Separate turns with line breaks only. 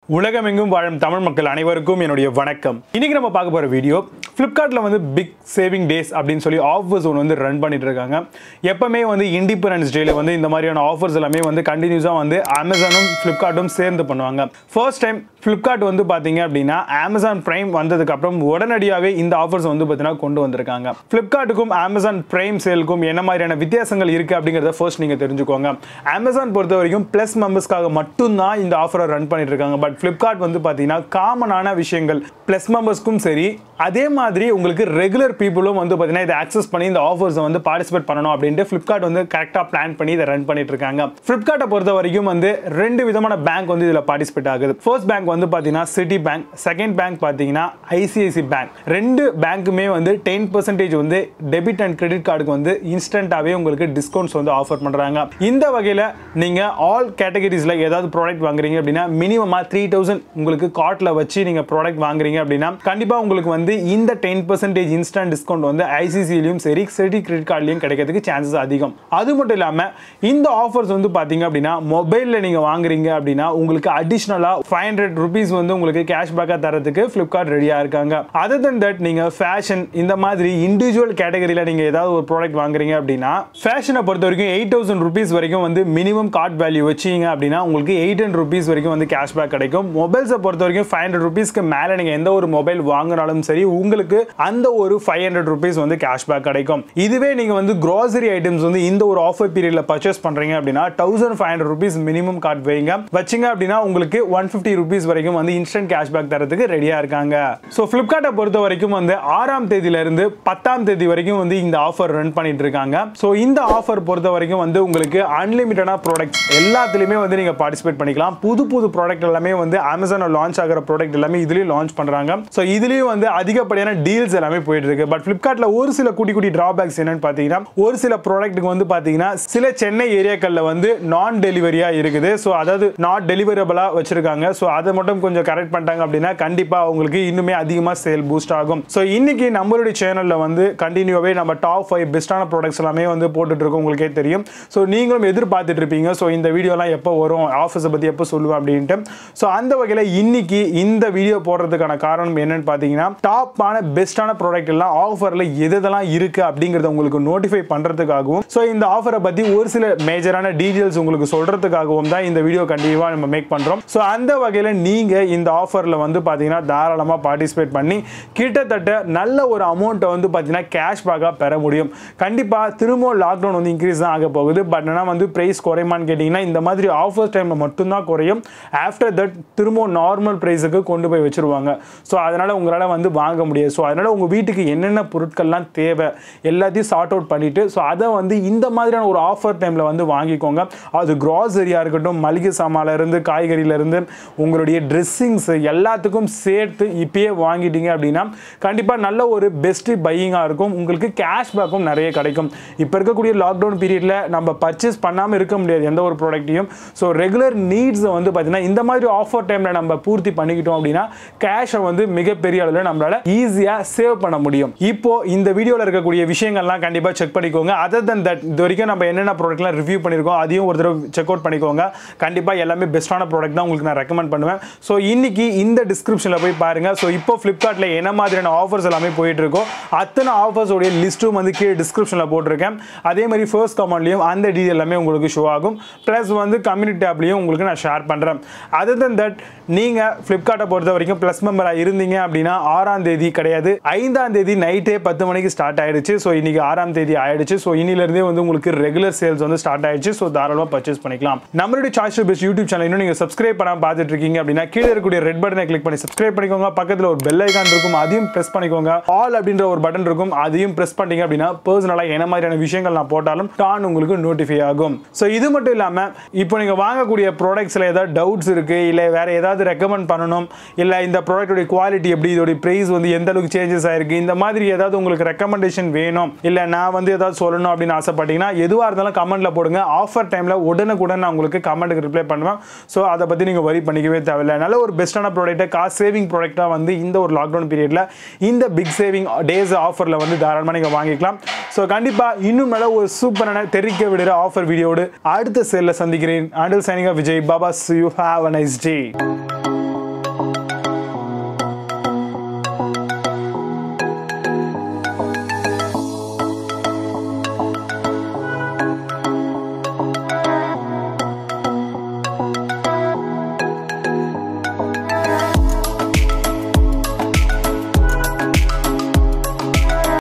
உலகமெங்கும் வாழும் தமிழ் மக்கள் அனைவருக்கும் என்னுடைய வணக்கம் இன்னைக்கு நம்ம பார்க்க போற வீடியோ ஃப்ளிப்கார்ட்ல வந்து பிக் சேவிங் டேஸ் அப்படின்னு சொல்லி ஆஃபர்ஸ் ஒன்று வந்து ரன் பண்ணிட்டு இருக்காங்க எப்பவுமே வந்து இண்டிபெண்டன்ஸ் டேல வந்து இந்த மாதிரியான ஆஃபர்ஸ் எல்லாமே வந்து கண்டினியூஸாக வந்து அமேசானும் ஃப்ளிப்கார்ட்டும் சேர்ந்து பண்ணுவாங்க ஃபர்ஸ்ட் டைம் ஃப்ளிப்கார்ட் வந்து பார்த்தீங்க அப்படின்னா அமேசான் பிரைம் வந்ததுக்கு அப்புறம் உடனடியாகவே இந்த ஆஃபர்ஸ் வந்து பார்த்தீங்கன்னா கொண்டு வந்திருக்காங்க ஃப்ளிப்கார்ட்டுக்கும் அமேசான் பிரைம் சேலுக்கும் என்ன மாதிரியான வித்தியாசங்கள் இருக்கு அப்படிங்கிறத ஃபர்ஸ்ட் நீங்க தெரிஞ்சுக்கோங்க அமேசான் பொறுத்த வரைக்கும் ப்ளஸ் மெம்பர்ஸ்க்காக மட்டும்தான் இந்த ஆஃபரை ரன் பண்ணிட்டு இருக்காங்க பட் ஃப்ளிப்கார்ட் வந்து பார்த்தீங்கன்னா காமனான விஷயங்கள் ப்ளஸ் மெம்பர்ஸ்க்கும் சரி அதே மாதிரி உங்களுக்கு ரெகுலர் பீப்புளும் வந்து பார்த்தீங்கன்னா இதை ஆக்சஸ் பண்ணி இந்த ஆஃபர்ஸை வந்து பார்ட்டிசிபேட் பண்ணணும் அப்படின்ட்டு ஃப்ளிப்கார்ட் வந்து கரெக்டாக பிளான் பண்ணி இதை ரன் பண்ணிட்டு இருக்காங்க ஃப்ளிப்கார்ட்டை பொறுத்த வரைக்கும் வந்து ரெண்டு விதமான பேங்க் வந்து இதில் பார்ட்டிசிபேட் ஆகுது ஃபர்ஸ்ட் பேங்க் வந்து பார்த்தீங்கன்னா சிட்டி பேங்க் செகண்ட் பேங்க் பார்த்தீங்கன்னா ஐசிஐசி பேங்க் ரெண்டு பேங்க்குமே வந்து டென் பர்சன்டேஜ் வந்து டெபிட் அண்ட் கிரெடிட் கார்டுக்கு வந்து இன்ஸ்டன்ட்டாகவே உங்களுக்கு டிஸ்கவுண்ட்ஸ் வந்து ஆஃபர் பண்ணுறாங்க இந்த வகையில் நீங்கள் ஆல் கேட்டகரிஸில் ஏதாவது ப்ராடக்ட் வாங்குறீங்க அப்படின்னா மினிமமாக த்ரீ தௌசண்ட் உங்களுக்கு கார்ட்டில் வச்சு நீங்கள் ப்ராடக்ட் வாங்குறீங்க அப்படின்னா கண்டிப்பாக உங்களுக்கு வந்து இந்த டென் பர்சன்டேஜ் இன்ஸ்டன்ட் டிஸ்கவுண்ட் வந்து ஐசிசிலையும் சரி சிட்டி கிரெடிட் கார்ட்லையும் கிடைக்கிறதுக்கு சான்சஸ் அதிகம் அது மட்டும் இல்லாமல் இந்த ஆஃபர்ஸ் வந்து பார்த்தீங்க அப்படின்னா மொபைலில் நீங்கள் வாங்குறீங்க அப்படின்னா உங்களுக்கு அடிஷ்னலாக ஃபைவ் ஹண்ட்ரட் ருபீஸ் வந்து உங்களுக்கு கேஷ்பேக்காக தரதுக்கு ஃப்ளிப்கார்ட் ரெடியாக இருக்காங்க அதர் தன் தட் நீங்கள் ஃபேஷன் இந்த மாதிரி இண்டிவிஜுவல் கேட்டகரியில் நீங்கள் ஏதாவது ஒரு ப்ராடக்ட் வாங்குறீங்க அப்படின்னா ஃபேஷனை பொறுத்த வரைக்கும் எயிட் தௌசண்ட் ருபீஸ் வரைக்கும் வந்து மினிமம் கார்ட் வேல்யூ வச்சிங்க அப்படின்னா உங்களுக்கு எயிட் ஹண்ட்ரட் ருபீஸ் வரைக்கும் வந்து கேஷ்பேக் கிடைக்கும் மொபைல்ஸை பொறுத்த வரைக்கும் ஃபைவ் ஹண்ட்ரட் ருபீஸ்க்கு மேலே நீங்கள் எந்த ஒரு மொபைல் வாங்கினாலும் சரி உங்களுக்கு அந்த ஒரு ஃபைவ் ஹண்ட்ரட் ருபீஸ் வந்து கேஷ்பேக் கிடைக்கும் இதுவே நீங்கள் வந்து க்ராசரி ஐட்டம்ஸ் வந்து இந்த ஒரு ஆஃபர் பீரியட்ல பர்ச்சேஸ் பண்ணுறீங்க அப்படின்னா thousand five hundred rupees minimum card வைங்க வச்சிங்க அப்படின்னா உங்களுக்கு ஒன் ஃபிஃப்டி ருபீஸ் வரைக்கும் வந்து இன்ஸ்டன்ட் கேஷ்பேக் தரதுக்கு ரெடியாக இருக்காங்க ஸோ ஃப்ளிப்கார்ட்டை பொறுத்த வரைக்கும் வந்து ஆறாம் தேதியிலிருந்து பத்தாம் தேதி வரைக்கும் வந்து இந்த ஆஃபர் ரன் பண்ணிட்டு இருக்காங்க ஸோ இந்த ஆஃபர் பொறுத்த வரைக்கும் வந்து உங்களுக்கு அன்லிமிட்டடான ப்ராடக்ட்ஸ் எல்லாத்துலேயுமே வந்து நீங்கள் பார்ட்டிசிபேட் பண்ணிக்கலாம் புது புது ப்ராடக்ட் எல்லாமே வந்து அமேசானில் லான்ச் ஆகிற ப்ராடக்ட் எல்லாமே இதுலேயும் லான்ச் பண்ணுறாங்க ஸோ இதுலேயும் வந்து அதிகப்படியான டீல்ஸ் எல்லாமே போயிட்டு இருக்கு பட் ஃப்ளிப்கார்ட்டில் ஒரு சில குட்டி குட்டி டிராபேக்ஸ் என்னன்னு பார்த்தீங்கன்னா ஒரு சில ப்ராடக்ட்டுக்கு வந்து பார்த்தீங்கன்னா சில சென்னை ஏரியாக்களில் வந்து நான் டெலிவரியாக இருக்குது ஸோ அதாவது நாட் டெலிவரபிளாக வச்சிருக்காங்க ஸோ அதை மட்டும் கொஞ்சம் கரெக்ட் பண்ணிட்டாங்க அப்படின்னா கண்டிப்பாக உங்களுக்கு இன்னுமே அதிகமாக சேல் பூஸ்ட் ஆகும் ஸோ இன்னைக்கு நம்மளுடைய சேனலில் வந்து கண்டினியூவே நம்ம டாப் ஃபைவ் பெஸ்ட்டான ப்ராடக்ட்ஸ் எல்லாமே வந்து போட்டுட்டு இருக்கோம் உங்களுக்கே தெரியும் ஸோ நீங்களும் எதிர்பார்த்துட்டு இருப்பீங்க ஸோ இந்த வீடியோலாம் எப்போ வரும் ஆஃபீஸை பற்றி எப்போ சொல்லுவேன் அப்படின்ட்டு ஸோ அந்த வகையில் இன்னைக்கு இந்த வீடியோ போடுறதுக்கான காரணம் என்னன்னு பார்த்தீங்கன்னா டாப்பான பெஸ்ட்டான ப்ராடக்ட் எல்லாம் ஆஃபரில் எதெல்லாம் இருக்கு அப்படிங்கிறத உங்களுக்கு நோட்டிஃபை பண்ணுறதுக்காகவும் ஸோ இந்த ஆஃபரை பற்றி ஒரு சில மேஜரான டீட்டெயில்ஸ் உங்களுக்கு சொல்கிறதுக்காகவும் தான் இந்த வீடியோ கண்டிப்பாக நம்ம மேக் பண்ணுறோம் ஸோ அந்த வகையில் நீங்கள் இந்த ஆஃபரில் வந்து பார்த்தீங்கன்னா தாராளமாக பார்ட்டிசிபேட் பண்ணி கிட்டத்தட்ட நல்ல ஒரு அமௌண்ட்டை வந்து பார்த்தீங்கன்னா கேஷ்பேக்காக பெற முடியும் கண்டிப்பாக திரும்ப லாக்டவுன் வந்து இன்க்ரீஸ் தான் ஆக போகுது பட் ஆனால் வந்து ப்ரைஸ் குறையுமான்னு கேட்டிங்கன்னா இந்த மாதிரி ஆஃபர் டைமில் மட்டும்தான் குறையும் ஆஃப்டர் தட் திரும்ப நார்மல் ப்ரைஸுக்கு கொண்டு போய் வச்சுருவாங்க ஸோ அதனால் உங்களால் வந்து வாங்க முடியாது ஸோ அதனால் உங்கள் வீட்டுக்கு என்னென்ன பொருட்கள்லாம் தேவை எல்லாத்தையும் சார்ட் அவுட் பண்ணிவிட்டு ஸோ அதை வந்து இந்த மாதிரியான ஒரு ஆஃபர் டைமில் வந்து வாங்கிக்கோங்க அது க்ராசரியாக இருக்கட்டும் மளிகை சாமான்லேருந்து காய்கறியிலேருந்து உங்களுடைய ட்ரெஸ்ஸிங்ஸ் எல்லாத்துக்கும் சேர்த்து இப்பயே வாங்கிட்டீங்க அப்படின்னா கண்டிப்பாக நல்ல ஒரு பெஸ்ட்டு பையிங்காக இருக்கும் உங்களுக்கு கேஷ்பேக்கும் நிறைய கிடைக்கும் இப்போ இருக்கக்கூடிய லாக்டவுன் பீரியடில் நம்ம பர்ச்சேஸ் பண்ணாமல் இருக்க முடியாது எந்த ஒரு ப்ராடக்ட்டையும் ஸோ ரெகுலர் நீட்ஸை வந்து பார்த்தீங்கன்னா இந்த மாதிரி ஆஃபர் டைமில் நம்ம பூர்த்தி பண்ணிக்கிட்டோம் அப்படின்னா கேஷை வந்து மிகப்பெரிய அளவில் நம்மளால ஈஸியாக சேவ் பண்ண முடியும் இப்போ இந்த வீடியோவில் இருக்கக்கூடிய விஷயங்கள்லாம் கண்டிப்பாக செக் பண்ணிக்கோங்க அதர் தன் தட் இது வரைக்கும் நம்ம என்னென்ன ப்ராடக்ட்லாம் ரிவ்யூ பண்ணியிருக்கோம் அதையும் ஒரு தடவை செக் அவுட் பண்ணிக்கோங்க கண்டிப்பாக எல்லாமே பெஸ்ட்டான ப்ராடக்ட் தான் உங்களுக்கு நான் ரெக்கமெண்ட் பண்ணுவேன் ஸோ இன்னைக்கு இந்த டிஸ்கிரிப்ஷனில் போய் பாருங்க ஸோ இப்போ ஃப்ளிப்கார்ட்டில் என்ன மாதிரியான ஆஃபர்ஸ் எல்லாமே போயிட்டு இருக்கோ அத்தனை ஆஃபர்ஸோடைய லிஸ்ட்டும் வந்து கீழே டிஸ்கிரிப்ஷனில் போட்டிருக்கேன் அதே மாதிரி ஃபர்ஸ்ட் கமெண்ட்லையும் அந்த டீட்டெயில் எல்லாமே உங்களுக்கு ஷோ ஆகும் ப்ளஸ் வந்து கம்யூனிட்டி டேப்லையும் உங்களுக்கு நான் ஷேர் பண்ணுறேன் அதர் தன் தட் நீங்கள் ஃப்ளிப்கார்ட்டை பொறுத்த வரைக்கும் ப்ளஸ் மெம்பராக இருந்தீங்க அப்படின்னா ஆறாம் தேதி கிடையாது ஐந்தாம் தேதி நைட்டே பத்து மணிக்கு ஸ்டார்ட் ஆயிடுச்சு ஸோ இன்னைக்கு ஆறாம் தேதி ஆயிடுச்சு ஸோ இன்னிலிருந்தே வந்து உங்களுக்கு ரெகுலர் சேல்ஸ் வந்து ஸ்டார்ட் ஆயிடுச்சு ஸோ தாராளமாக பர்ச்சேஸ் பண்ணிக்கலாம் நம்மளுடைய சாய்ஸ் பெஸ்ட் யூடியூப் சேனல் இன்னும் நீங்கள் சப்ஸ்கிரைப் பண்ணாமல் பார்த்துட்டு இருக்கீங்க அப்படின்னா கீழே இருக்கக்கூடிய ரெட் பட்டனை கிளிக் பண்ணி சப்ஸ்கிரைப் பண்ணிக்கோங்க பக்கத்தில் ஒரு பெல் ஐக்கான் இருக்கும் அதையும் ப்ரெஸ் பண்ணிக்கோங்க ஆல் அப்படின்ற ஒரு பட்டன் இருக்கும் அதையும் ப்ரெஸ் பண்ணிட்டீங்க அப்படின்னா பர்சனலாக என்ன மாதிரியான விஷயங்கள் நான் போட்டாலும் டான் உங்களுக்கு நோட்டிஃபை ஆகும் ஸோ இது மட்டும் இல்லாமல் இப்போ நீங்கள் வாங்கக்கூடிய ப்ராடக்ட்ஸில் ஏதாவது டவுட்ஸ் இருக்குது இல்லை வேறு ஏதாவது ரெக்கமெண்ட் பண்ணணும் இல்லை இந்த ப்ராடக்ட்டுடைய குவாலிட்டி எப்படி இதோடைய ப்ரைஸ் வந்து எந்த அளவுக்கு சேஞ்சஸ் ஆயிருக்கு இந்த மாதிரி ஏதாவது உங்களுக்கு ரெக்கமெண்டேஷன் வேணும் இல்லை நான் வந்து ஏதாவது சொல்லணும் அப்படின்னு ஆசைப்பட்டீங்கன்னா எதுவாக இருந்தாலும் கமெண்ட்ல போடுங்க ஆஃபர் டைமில் உடனுக்குடன் நான் உங்களுக்கு கமெண்ட்டுக்கு ரிப்ளை பண்ணுவேன் ஸோ அதை பற்றி நீங்கள் வரி பண்ணிக்கவே தேவையில்லை நல்ல ஒரு பெஸ்ட்டான ப்ராடக்ட்டை காஸ்ட் சேவிங் ப்ராடக்ட்டாக வந்து இந்த ஒரு லாக்டவுன் பீரியடில் இந்த பிக் சேவிங் டேஸ் ஆஃபரில் வந்து தாராளமாக நீங்கள் வாங்கிக்கலாம் ஸோ கண்டிப்பாக இன்னும் மேலே ஒரு சூப்பரான தெரிக்க விடுற ஆஃபர் வீடியோடு அடுத்த சேலில் சந்திக்கிறேன் until signing Vijay Baba you have a nice day